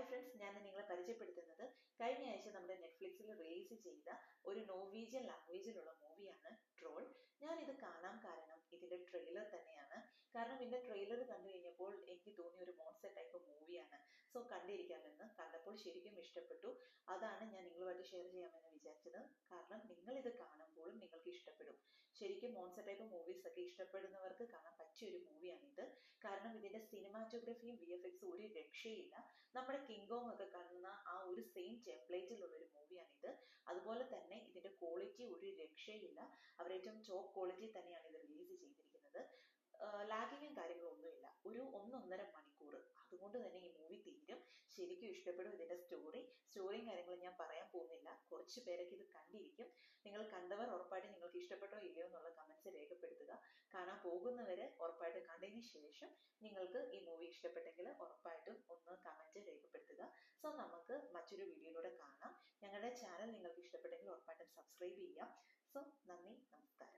friends ഞാൻ നിങ്ങളെ പരിചയപ്പെടുത്തുന്നത് കഴിഞ്ഞ ആഴ്ച നമ്മുടെ നെറ്റ്ഫ്ലിക്സിൽ റിലീസ് ചെയ്ത ഒരു നോവീജിയൻ ലാംഗ്വേജിലുള്ള മൂവിയാണ് ട്രോൾ ഞാൻ ഇത് കാണാൻ കാരണം ഇതിന്റെ ട്രെയിലർ തന്നെയാണ് കാരണം ഇതിന്റെ ട്രെയിലർ കണ്ടു കഴിഞ്ഞപ്പോൾ എനിക്ക് തോന്നിയ ഒരു മോൺസ്റ്റർ ടൈപ്പ് മൂവിയാണ് സോ കണ്ടിരിക്കാമെന്ന് കണ്ടപ്പോൾ ശരിക്കും ഇഷ്ടപ്പെട്ടു അതാണ് ഞാൻ നിങ്ങളുമായിട്ട് ഷെയർ ചെയ്യാമെന്ന് വിചാരിച്ചത് കാരണം നിങ്ങൾ ഇത് കാണുമ്പോഴും നിങ്ങൾക്ക് ഇഷ്ടപ്പെടും ശരിക്കും മോൺസ്റ്റർ ടൈപ്പ് മൂവീസ് ഒക്കെ ഇഷ്ടപ്പെടുന്നവർക്ക് കാണാൻ പറ്റിയ ഒരു മൂവിയാണിത് കാരണം ഇതിന്റെ സിനിമാറ്റോഗ്രഫിയും വി എഫ് എക്സും ഒരു രക്ഷയില്ല നമ്മുടെ കിങ്കോങ് ഒക്കെ കാണുന്ന ആ ഒരു സെയിം ടെംപ്ലേറ്റിലുള്ള ഒരു മൂവിയാണിത് അതുപോലെ തന്നെ ഇതിന്റെ ക്വാളിറ്റി ഒരു രക്ഷയില്ല അവരേറ്റവും ടോപ്പ് ക്വാളിറ്റി തന്നെയാണ് ഇത് റിലീസ് ചെയ്തിരിക്കുന്നത് ലാഗിങ്ങും കാര്യങ്ങളും ഒന്നുമില്ല ഒരു ഒന്നൊന്നര മണിക്കൂർ അതുകൊണ്ട് തന്നെ ഈ മൂവി തീരും ശരിക്കും ഇഷ്ടപ്പെടും ഇതിന്റെ സ്റ്റോറി സ്റ്റോറിയും കാര്യങ്ങളും ഞാൻ പറയാൻ പോകുന്നില്ല കുറച്ച് പേരൊക്കെ ഇത് കണ്ടിരിക്കും നിങ്ങൾ കണ്ടവർ ഉറപ്പായിട്ട് നിങ്ങൾക്ക് ഇഷ്ടപ്പെട്ടോ ഇല്ലയോ എന്നുള്ള കമന്റ്സ് രേഖപ്പെടുത്തുക കാണാൻ പോകുന്നവര് ഉറപ്പായിട്ട് കണ്ടതിന് ശേഷം നിങ്ങൾക്ക് ഈ മൂവി ഇഷ്ടപ്പെട്ടെങ്കിൽ ഉറപ്പായിട്ടും ഒന്ന് കമന്റ് രേഖപ്പെടുത്തുക സോ നമുക്ക് മറ്റൊരു വീഡിയോയിലൂടെ കാണാം ഞങ്ങളുടെ ചാനൽ നിങ്ങൾക്ക് ഇഷ്ടപ്പെട്ടെങ്കിൽ ഉറപ്പായിട്ടും സബ്സ്ക്രൈബ് ചെയ്യാം സോ നന്ദി നമസ്കാരം